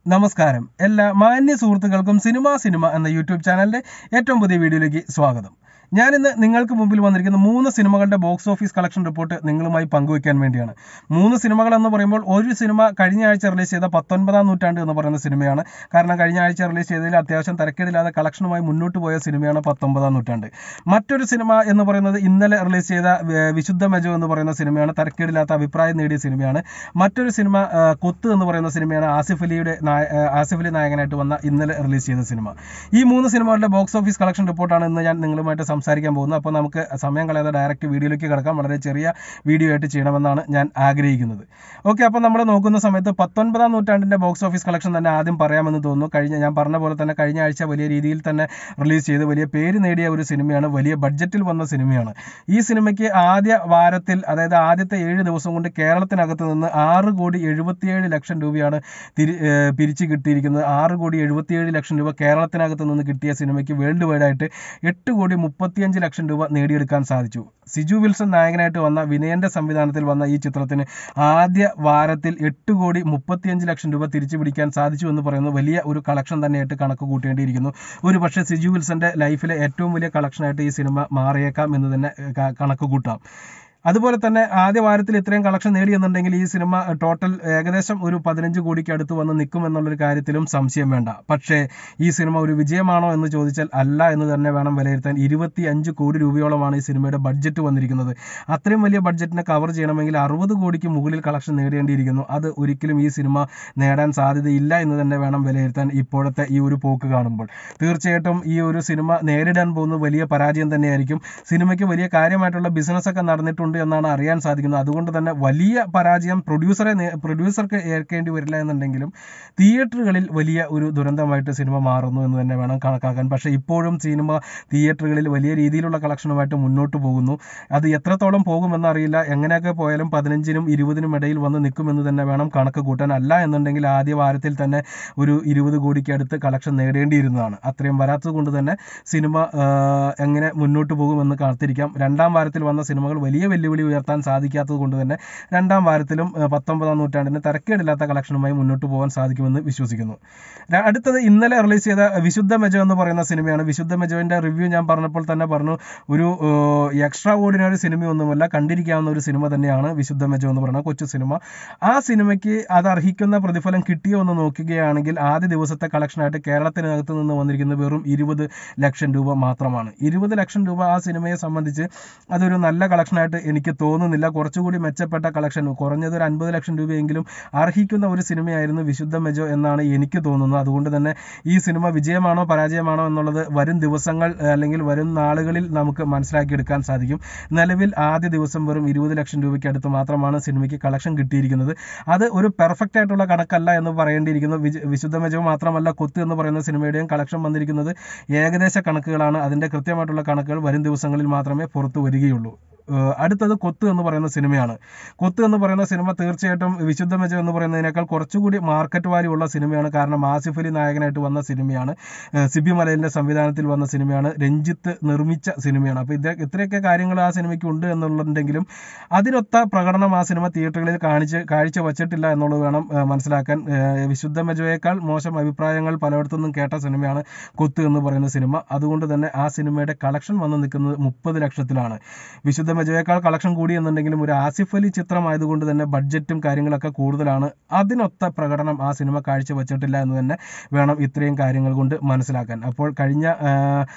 നമസ്കാരം എല്ലാ മാന്യ സുഹൃത്തുക്കൾക്കും സിനിമ സിനിമ എന്ന യൂട്യൂബ് ചാനലിന്റെ ഏറ്റവും പുതിയ വീഡിയോയിലേക്ക് സ്വാഗതം ഞാനിന്ന് നിങ്ങൾക്ക് മുമ്പിൽ വന്നിരിക്കുന്ന മൂന്ന് സിനിമകളുടെ ബോക്സ് ഓഫീസ് കളക്ഷൻ റിപ്പോർട്ട് നിങ്ങളുമായി പങ്കുവയ്ക്കാൻ വേണ്ടിയാണ് മൂന്ന് സിനിമകൾ എന്ന് പറയുമ്പോൾ ഒരു സിനിമ കഴിഞ്ഞ ആഴ്ച റിലീസ് ചെയ്ത പത്തൊൻപതാം നൂറ്റാണ്ട് എന്ന് പറയുന്ന സിനിമയാണ് കാരണം കഴിഞ്ഞ ആഴ്ച റിലീസ് ചെയ്തതിൽ അത്യാവശ്യം തരക്കേടില്ലാതെ കളക്ഷനുമായി മുന്നോട്ട് പോയ സിനിമയാണ് പത്തൊമ്പതാം നൂറ്റാണ്ട് മറ്റൊരു സിനിമ എന്ന് പറയുന്നത് ഇന്നലെ റിലീസ് ചെയ്ത ഏർ, വിശുദ്ധ മെജോ എന്ന് പറയുന്ന സിനിമയാണ് തരക്കേടില്ലാത്ത അഭിപ്രായം നേടിയ സിനിമയാണ് മറ്റൊരു സിനിമ ആ, കൊത്ത് എന്ന് പറയുന്ന സിനിമയാണ് ആസിഫ് അലിയുടെ നായ- ആ, ആസിഫ് അലി നായകനായിട്ട് വന്ന ഇന്നലെ റിലീസ് ചെയ്ത സിനിമ ഈ മൂന്ന് സിനിമകളുടെ ബോക്സ് ഓഫീസ് കളക്ഷൻ റിപ്പോർട്ടാണ് ഇന്ന് ഞാൻ നിങ്ങളുമായിട്ട് സംസാരിക്കാൻ പോകുന്നത് അപ്പോൾ നമുക്ക് സമയം കളയാതെ ഡയറക്റ്റ് വീഡിയോയിലേക്ക് കിടക്കാം വളരെ ചെറിയ വീഡിയോ ആയിട്ട് ചെയ്യണമെന്നാണ് ഞാൻ ആഗ്രഹിക്കുന്നത് ഓക്കെ അപ്പോൾ നമ്മൾ നോക്കുന്ന സമയത്ത് പത്തൊൻപതാം നൂറ്റാണ്ടിന്റെ ബോക്സ് ഓഫീസ് കളക്ഷൻ തന്നെ ആദ്യം പറയാമെന്ന് തോന്നുന്നു കഴിഞ്ഞ ഞാൻ പറഞ്ഞ പോലെ തന്നെ കഴിഞ്ഞ ആഴ്ച വലിയ രീതിയിൽ തന്നെ റിലീസ് ചെയ്ത് വലിയ പേര് നേടിയ ഒരു സിനിമയാണ് വലിയ ബഡ്ജറ്റിൽ വന്ന സിനിമയാണ് ഈ സിനിമയ്ക്ക് ആദ്യ വാരത്തിൽ അതായത് ആദ്യത്തെ ഏഴ് ദിവസം കൊണ്ട് കേരളത്തിനകത്ത് നിന്ന് ആറ് കോടി എഴുപത്തിയേഴ് ലക്ഷം രൂപയാണ് തിരി ഏർ പിരിച്ച് കിട്ടിയിരിക്കുന്നത് ആറ് കോടി എഴുപത്തിയേഴ് ലക്ഷം രൂപ കേരളത്തിനകത്ത് നിന്ന് കിട്ടിയ സിനിമയ്ക്ക് വേൾഡ് വൈഡ് ആയിട്ട് എട്ട് കോടി മുപ്പത്തിയഞ്ച് ലക്ഷം രൂപ നേടിയെടുക്കാൻ സാധിച്ചു സിജു വിൽസൺ നായകനായിട്ട് വന്ന വിനയന്റെ സംവിധാനത്തിൽ വന്ന ഈ ചിത്രത്തിന് ആദ്യ വാരത്തിൽ എട്ട് കോടി മുപ്പത്തിയഞ്ച് ലക്ഷം രൂപ തിരിച്ചു പിടിക്കാൻ സാധിച്ചു എന്ന് പറയുന്നത് വലിയ ഒരു കളക്ഷൻ തന്നെയായിട്ട് കണക്ക് കൂട്ടേണ്ടിയിരിക്കുന്നു ഒരു പക്ഷേ സിജു വിൽസന്റെ ലൈഫിലെ ഏറ്റവും വലിയ കളക്ഷനായിട്ട് ഈ സിനിമ മാറിയേക്കാം എന്ന് തന്നെ ഏർ, ക- കണക്ക് കൂട്ടാം അതുപോലെ തന്നെ ആദ്യ വാരത്തിൽ ഇത്രയും കളക്ഷൻ നേടിയെന്നുണ്ടെങ്കിൽ ഈ സിനിമ ടോട്ടൽ ഏകദേശം ഒരു പതിനഞ്ച് കോടിക്ക് അടുത്ത് വന്ന് നിൽക്കും എന്നുള്ളൊരു കാര്യത്തിലും സംശയം വേണ്ട പക്ഷേ ഈ സിനിമ ഒരു വിജയമാണോ എന്ന് ചോദിച്ചാൽ അല്ല എന്ന് തന്നെ വേണം വിലയിരുത്താൻ ഇരുപത്തി അഞ്ച് കോടി രൂപയോളമാണ് ഈ സിനിമയുടെ ബഡ്ജറ്റ് വന്നിരിക്കുന്നത് അത്രയും വലിയ ബഡ്ജറ്റിനെ കവർ ചെയ്യണമെങ്കിൽ അറുപത് കോടിക്ക് മുകളിൽ കളക്ഷൻ നേടേണ്ടിയിരിക്കുന്നു അത് ഒരിക്കലും ഈ സിനിമ നേടാൻ സാധ്യതയില്ല എന്ന് തന്നെ വേണം വിലയിരുത്താൻ ഇപ്പോഴത്തെ ഈ ഒരു പോക്ക് കാണുമ്പോൾ തീർച്ചയായിട്ടും ഈ ഒരു സിനിമ നേരിടാൻ പോകുന്നത് വലിയ പരാജയം തന്നെയായിരിക്കും സിനിമയ്ക്ക് വലിയ കാര്യമായിട്ടുള്ള ബിസിനസ് ഒക്കെ നടന്നിട്ടുണ്ട് എന്നാണ് അറിയാൻ സാധിക്കുന്നത് അതുകൊണ്ട് തന്നെ വലിയ പരാജയം പ്രൊഡ്യൂസറെ നേ- പ്രൊഡ്യൂസർക്ക് ഏൽക്കേണ്ടി വരില്ല എന്നുണ്ടെങ്കിലും തിയേറ്ററുകളിൽ വലിയ ഒരു ദുരന്തമായിട്ട് സിനിമ മാറുന്നു എന്ന് തന്നെ വേണം കണക്കാക്കാൻ പക്ഷേ ഇപ്പോഴും സിനിമ തിയേറ്ററുകളിൽ വലിയ രീതിയിലുള്ള കളക്ഷനുമായിട്ട് മുന്നോട്ട് പോകുന്നു അത് എത്രത്തോളം പോകുമെന്ന് അറിയില്ല എങ്ങനെയൊക്കെ പോയാലും പതിനഞ്ചിനും ഇരുപതിനും ഇടയിൽ വന്ന് നിൽക്കുമെന്ന് തന്നെ വേണം കണക്ക് കൂട്ടാൻ അല്ല എന്നുണ്ടെങ്കിൽ ആദ്യ വാരത്തിൽ തന്നെ ഒരു ഇരുപത് കോടിക്ക് അടുത്ത് കളക്ഷൻ നേടേണ്ടിയിരുന്നതാണ് അത്രയും വരാത്തത് കൊണ്ട് തന്നെ സിനിമ ആ, എങ്ങനെ മുന്നോട്ട് പോകുമെന്ന് കാത്തിരിക്കാം രണ്ടാം വാരത്തിൽ വന്ന സിനിമകൾ വലിയ വെല്ലുവിളി ഉയർത്താൻ സാധിക്കാത്തത് കൊണ്ട് തന്നെ രണ്ടാം വാരത്തിലും ആ, പത്തൊമ്പതാം നൂറ്റാണ്ടിന് തരക്കേടില്ലാത്ത കളക്ഷനുമായി മുന്നോട്ട് പോകാൻ സാധിക്കുമെന്ന് വിശ്വസിക്കുന്നു ര- അടുത്തത് ഇന്നലെ റിലീസ് ചെയ്ത വിശുദ്ധ മെജോ എന്ന് പറയുന്ന സിനിമയാണ് വിശുദ്ധ മെജോന്റെ റിവ്യൂ ഞാൻ പറഞ്ഞപ്പോൾ തന്നെ പറഞ്ഞു ഒരു എക്സ്ട്രാ ഓർഡിനറി സിനിമയൊന്നുമല്ല കണ്ടിരിക്കാവുന്ന ഒരു സിനിമ തന്നെയാണ് വിശുദ്ധ മെജോ എന്ന് പറയുന്ന കൊച്ചു സിനിമ ആ സിനിമയ്ക്ക് അത് അർഹിക്കുന്ന പ്രതിഫലം കിട്ടിയോ എന്ന് നോക്കുകയാണെങ്കിൽ ആദ്യ ദിവസത്തെ കളക്ഷനായിട്ട് കേരളത്തിനകത്ത് നിന്ന് വന്നിരിക്കുന്നത് വെറും ഇരുപത് ലക്ഷം രൂപ മാത്രമാണ് ഇരുപത് ലക്ഷം രൂപ ആ സിനിമയെ സംബന്ധിച്ച് അതൊരു നല്ല കളക്ഷനായിട്ട് എനിക്ക് തോന്നുന്നില്ല കുറച്ചുകൂടി മെച്ചപ്പെട്ട കളക്ഷൻ കുറഞ്ഞത് ഒരു അൻപത് ലക്ഷം രൂപയെങ്കിലും അർഹിക്കുന്ന ഒരു സിനിമയായിരുന്നു വിശുദ്ധ മെജോ എന്നാണ് എനിക്ക് തോന്നുന്നത് അതുകൊണ്ട് തന്നെ ഈ സിനിമ വിജയമാണോ പരാജയമാണോ എന്നുള്ളത് വരും ദിവസങ്ങൾ ഏഹ്, അല്ലെങ്കിൽ വരും നാളുകളിൽ നമുക്ക് മനസ്സിലാക്കിയെടുക്കാൻ സാധിക്കും നിലവിൽ ആദ്യ ദിവസം വെറും ഇരുപത് ലക്ഷം രൂപയ്ക്ക് അടുത്ത് മാത്രമാണ് സിനിമയ്ക്ക് കളക്ഷൻ കിട്ടിയിരിക്കുന്നത് അത് ഒരു പെർഫെക്റ്റ് ആയിട്ടുള്ള കണക്കല്ല എന്ന് പറയേണ്ടിയിരിക്കുന്നു വിജ- വിശുദ്ധ മെജോ മാത്രമല്ല കൊത്ത് എന്ന് പറയുന്ന സിനിമയുടെയും കളക്ഷൻ വന്നിരിക്കുന്നത് ഏകദേശ കണക്കുകളാണ് അതിന്റെ കൃത്യമായിട്ടുള്ള കണക്കുകൾ വരും ദിവസങ്ങളിൽ മാത്രമേ പുറത്തു വരികയുള്ളൂ ഏഹ് അടുത്തത് കൊത്ത് എന്ന് പറയുന്ന സിനിമയാണ് കൊത്ത് എന്ന് പറയുന്ന സിനിമ തീർച്ചയായിട്ടും വിശുദ്ധ മെജം എന്ന് പറയുന്നതിനേക്കാൾ കുറച്ചുകൂടി മാർക്കറ്റ് വാല്യൂ ഉള്ള സിനിമയാണ് കാരണം ആസിഫ് അലി നായകനായിട്ട് വന്ന സിനിമയാണ് ഏഹ് സിബി മലയിലിന്റെ സംവിധാനത്തിൽ വന്ന സിനിമയാണ് രഞ്ജിത്ത് നിർമ്മിച്ച സിനിമയാണ് അപ്പോൾ ഇത് ഇത്രയൊക്കെ കാര്യങ്ങൾ ആ സിനിമയ്ക്ക് ഉണ്ട് എന്നുണ്ടെങ്കിലും അതിനൊത്ത പ്രകടനം ആ സിനിമ തിയേറ്ററുകളിൽ കാണിച്ച് കാഴ്ച വച്ചിട്ടില്ല എന്നുള്ളത് വേണം ഏഹ് മനസ്സിലാക്കാൻ ഏഹ് വിശുദ്ധ മെജോയേക്കാൾ മോശം അഭിപ്രായങ്ങൾ പലയിടത്തുനിന്നും കേട്ട സിനിമയാണ് കൊത്ത് എന്ന് പറയുന്ന സിനിമ അതുകൊണ്ട് തന്നെ ആ സിനിമയുടെ കളക്ഷൻ വന്ന് നിൽക്കുന്നത് മുപ്പത് ലക്ഷത്തിലാണ് വിശുദ്ധ മെജോയേക്കാൾ കളക്ഷൻ കൂടി എന്നുണ്ടെങ്കിലും ഒരു ആസിഫ് അലി ചിത്രമായതുകൊണ്ട് തന്നെ ബഡ്ജറ്റും കാര്യങ്ങളൊക്കെ കൂടുതലാണ് അതിനൊത്ത പ്രകടനം ആ സിനിമ കാഴ്ചവെച്ചിട്ടില്ല എന്ന് തന്നെ വേണം ഇത്രയും കാര്യങ്ങൾ കൊണ്ട് മനസ്സിലാക്കാൻ അപ്പോൾ കഴിഞ്ഞ ആ,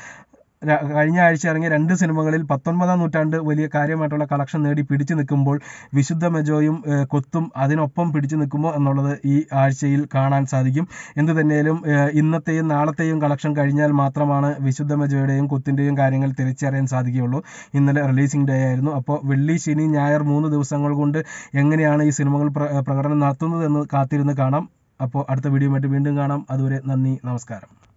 ര- കഴിഞ്ഞ ആഴ്ച ഇറങ്ങിയ രണ്ട് സിനിമകളിൽ പത്തൊൻപതാം നൂറ്റാണ്ട് വലിയ കാര്യമായിട്ടുള്ള കളക്ഷൻ നേടി പിടിച്ചു നിൽക്കുമ്പോൾ വിശുദ്ധ മെജോയും ഏഹ്, കൊത്തും അതിനൊപ്പം പിടിച്ചു നിൽക്കുമോ എന്നുള്ളത് ഈ ആഴ്ചയിൽ കാണാൻ സാധിക്കും എന്ത് തന്നെയാലും ഏഹ്, ഇന്നത്തെയും നാളത്തെയും കളക്ഷൻ കഴിഞ്ഞാൽ മാത്രമാണ് വിശുദ്ധ മെജോയുടെയും കൊത്തിൻ്റെയും കാര്യങ്ങൾ തിരിച്ചറിയാൻ സാധിക്കുകയുള്ളൂ ഇന്നലെ റിലീസിംഗ് ഡേ ആയിരുന്നു അപ്പോൾ വെള്ളി ശനി ഞായർ മൂന്ന് ദിവസങ്ങൾ കൊണ്ട് എങ്ങനെയാണ് ഈ സിനിമകൾ പ്ര- പ്രകടനം നടത്തുന്നത് എന്ന് കാത്തിരുന്ന് കാണാം അപ്പോൾ അടുത്ത വീഡിയോ വീണ്ടും കാണാം അതുവരെ നന്ദി നമസ്കാരം